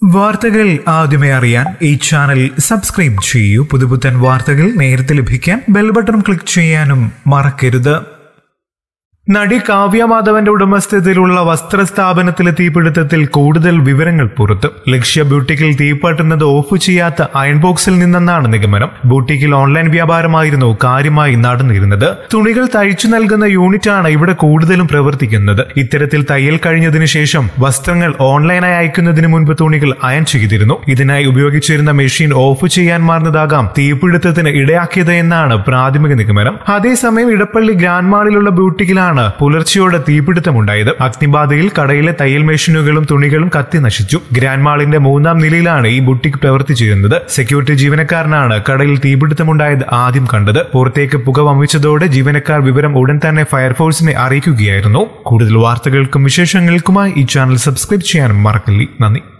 വാർത്തകൾ ആദ്യമേ അറിയാൻ ഈ ചാനൽ സബ്സ്ക്രൈബ് ചെയ്യൂ പുതുപുത്തൻ വാർത്തകൾ നേരത്തെ ലഭിക്കാൻ ബെൽ ബട്ടൺ ക്ലിക്ക് ചെയ്യാനും മറക്കരുത് നടി കാവ്യ മാധവന്റെ ഉടമസ്ഥതയിലുള്ള വസ്ത്ര സ്ഥാപനത്തിലെ തീപിടുത്തത്തിൽ കൂടുതൽ വിവരങ്ങൾ പുറത്തു ലക്ഷ്യ ബ്യൂട്ടിക്കിൽ തീപ്പട്ടുന്നത് ഓഫ് ചെയ്യാത്ത അയൺ ബോക്സിൽ നിന്നെന്നാണ് നിഗമനം ബൂട്ടിക്കിൽ ഓൺലൈൻ വ്യാപാരമായിരുന്നു കാര്യമായി നടന്നിരുന്നത് തുണികൾ തയ്ച്ചു നൽകുന്ന യൂണിറ്റാണ് ഇവിടെ കൂടുതലും പ്രവർത്തിക്കുന്നത് ഇത്തരത്തിൽ തയ്യൽ കഴിഞ്ഞതിനു ശേഷം വസ്ത്രങ്ങൾ ഓൺലൈനായി അയക്കുന്നതിന് മുൻപ് തുണികൾ അയൺ ചെയ്തിരുന്നു ഇതിനായി ഉപയോഗിച്ചിരുന്ന മെഷീൻ ഓഫ് ചെയ്യാൻ മാറുന്നതാകാം തീപിടുത്തത്തിന് ഇടയാക്കിയത് എന്നാണ് പ്രാഥമിക നിഗമനം അതേസമയം ഇടപ്പള്ളി ഗ്രാൻഡ് മാളിലുള്ള ബ്യൂട്ടിക്കിലാണ് പുലർച്ചെയോടെ തീപിടുത്തമുണ്ടായത് അഗ്നിബാധയിൽ കടയിലെ തയ്യൽ മെഷീനുകളും തുണികളും കത്തി നശിച്ചു ഗ്രാൻഡ് മാളിന്റെ മൂന്നാം നിലയിലാണ് ഈ ബുട്ടിക് പ്രവർത്തിച്ചിരുന്നത് സെക്യൂരിറ്റി ജീവനക്കാരനാണ് കടയിൽ തീപിടുത്തമുണ്ടായത് ആദ്യം കണ്ടത് പുറത്തേക്ക് പുക വമിച്ചതോടെ ജീവനക്കാർ വിവരം ഉടൻ തന്നെ ഫയർഫോഴ്സിനെ അറിയിക്കുകയായിരുന്നു കൂടുതൽ വാർത്തകൾക്കും വിശേഷങ്ങൾക്കുമായി ഈ ചാനൽ സബ്സ്ക്രൈബ് ചെയ്യാനും മറക്കല്ലേ നന്ദി